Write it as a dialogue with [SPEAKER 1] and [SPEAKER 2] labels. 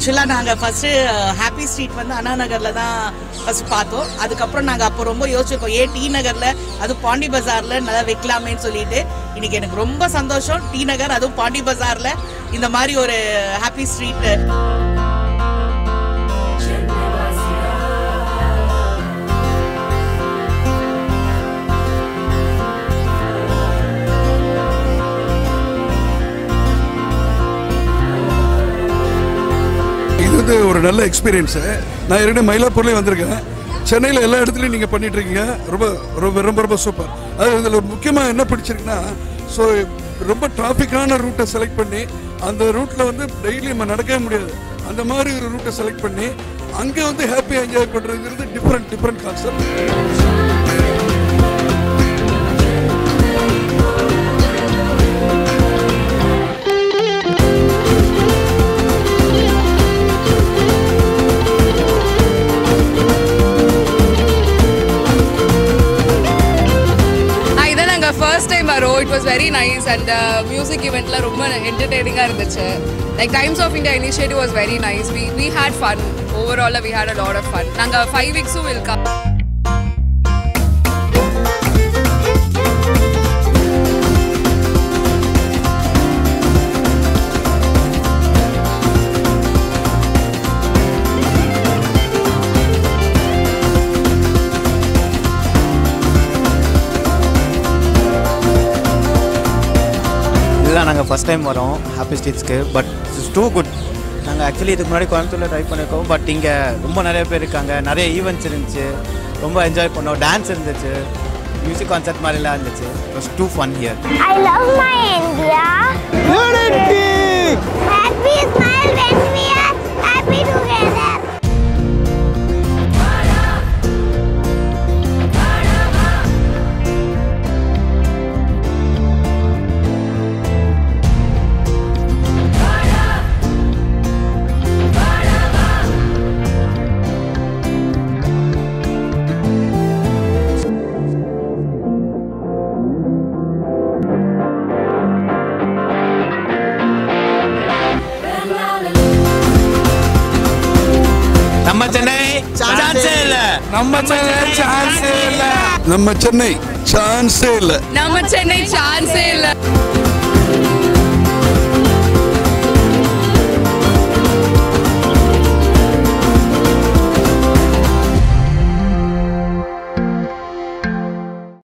[SPEAKER 1] ஆக்சுவலாக நாங்கள் first happy street வந்து அண்ணா நகரில் தான் ஃபஸ்ட் பார்த்தோம் அதுக்கப்புறம் நாங்கள் அப்போ ரொம்ப யோசிச்சிருக்கோம் ஏன் டி நகரில் அதுவும் பாண்டி பஜாரில் நல்லா வைக்கலாமேன்னு சொல்லிட்டு இன்னைக்கு எனக்கு ரொம்ப சந்தோஷம் டி நகர் அதுவும் பாண்டி பஜாரில் இந்த மாதிரி ஒரு ஹாப்பி ஸ்ட்ரீட்
[SPEAKER 2] இது வந்து ஒரு நல்ல எக்ஸ்பீரியன்ஸு நான் ஏற்கனவே மயிலாப்பூர்லேயும் வந்திருக்கேன் சென்னையில் எல்லா இடத்துலையும் நீங்கள் பண்ணிட்டு இருக்கீங்க ரொம்ப ரொம்ப ரொம்ப ரொம்ப சூப்பர் அது இதில் முக்கியமாக என்ன பிடிச்சிருக்குன்னா ஸோ ரொம்ப டிராஃபிக்கான ரூட்டை செலக்ட் பண்ணி அந்த ரூட்டில் வந்து டெய்லி நம்ம நடக்கவே முடியாது அந்த மாதிரி ஒரு ரூட்டை செலக்ட் பண்ணி அங்கே வந்து ஹாப்பியாக என்ஜாய் பண்ணுறதுங்கிறது டிஃப்ரெண்ட் டிஃப்ரெண்ட் கான்செப்ட்
[SPEAKER 3] இதான் நாங்கள் ஃபர்ஸ்ட் டைம் வரோம் it was very nice and music இவெண்ட்ல ரொம்ப என்டர்டெய்னிங்காக இருந்துச்சு like Times of India initiative was very nice we we had fun ஓவராலாக we had a lot of fun நாங்கள் ஃபைவ் வீக்ஸும் வில் கம்
[SPEAKER 4] இதுதான் நாங்கள் ஃபஸ்ட் டைம் வரோம் ஹாப்பி ஸ்ட்ரீட்ஸ்க்கு பட் இட்ஸ் டூ குட் நாங்கள் ஆக்சுவலி இதுக்கு முன்னாடி கோயம்புத்தூரில் ட்ரை பண்ணியிருக்கோம் பட் இங்கே ரொம்ப நிறைய பேர் இருக்காங்க நிறைய ஈவெண்ட்ஸ் இருந்துச்சு ரொம்ப என்ஜாய் பண்ணோம் டான்ஸ் இருந்துச்சு மியூசிக் கான்சர்ட் மாதிரிலாம் இருந்துச்சு it was too fun here
[SPEAKER 5] I love my India. Happy smile when we are happy together.
[SPEAKER 4] நம்ம சென்னை சான்ஸே இல்லை நம்ம சென்னை சான்ஸே இல்லை
[SPEAKER 2] நம்ம சென்னை சான்ஸே இல்லை
[SPEAKER 3] நம்ம சென்னை சான்ஸே இல்லை